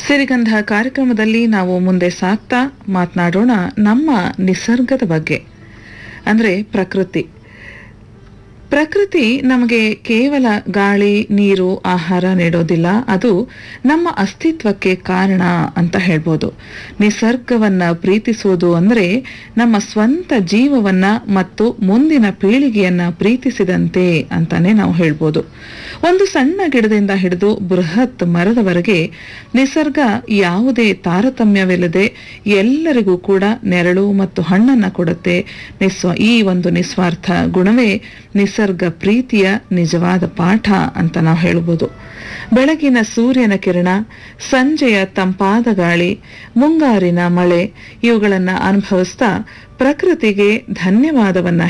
ಸಿರಿಗಂಧ ಕಾರ್ಯಕ್ರಮದಲ್ಲಿ ನಾವು ಮುಂದೆ ಸಾಕ್ತಾ ಮಾತನಾಡೋಣ ನಮ್ಮ ನಿಸರ್ಗದ ಬಗ್ಗೆ ಅಂದ್ರೆ ಪ್ರಕೃತಿ ಪ್ರಕೃತಿ ನಮಗೆ ಕೇವಲ ಗಾಳಿ ನೀರು ಆಹಾರ ನೀಡೋದಿಲ್ಲ ಅದು ನಮ್ಮ ಅಸ್ತಿತ್ವಕ್ಕೆ ಕಾರಣ ಅಂತ ಹೇಳ್ಬೋದು ನಿಸರ್ಗವನ್ನ ಪ್ರೀತಿಸುವುದು ಅಂದ್ರೆ ನಮ್ಮ ಸ್ವಂತ ಜೀವವನ್ನ ಮತ್ತು ಮುಂದಿನ ಪೀಳಿಗೆಯನ್ನ ಪ್ರೀತಿಸಿದಂತೆ ಅಂತಾನೆ ನಾವು ಹೇಳ್ಬೋದು ಒಂದು ಸಣ್ಣ ಗಿಡದಿಂದ ಹಿಡಿದು ಬೃಹತ್ ಮರದವರೆಗೆ ನಿಸರ್ಗ ಯಾವುದೇ ತಾರತಮ್ಯವಿಲ್ಲದೆ ಎಲ್ಲರಿಗೂ ಕೂಡ ನೆರಳು ಮತ್ತು ಹಣ್ಣನ್ನ ಕೊಡುತ್ತೆ ನಿಸ್ವ ಈ ಒಂದು ನಿಸ್ವಾರ್ಥ ಗುಣವೇ ನಿಸರ್ಗ ಪ್ರೀತಿಯ ನಿಜವಾದ ಪಾಠ ಅಂತ ನಾವು ಹೇಳ್ಬೋದು ಬೆಳಗಿನ ಸೂರ್ಯನ ಕಿರಣ ಸಂಜೆಯ ತಂಪಾದ ಗಾಳಿ ಮುಂಗಾರಿನ ಮಳೆ ಇವುಗಳನ್ನ ಅನುಭವಿಸ್ತಾ ಪ್ರಕೃತಿಗೆ ಧನ್ಯವಾದವನ್ನ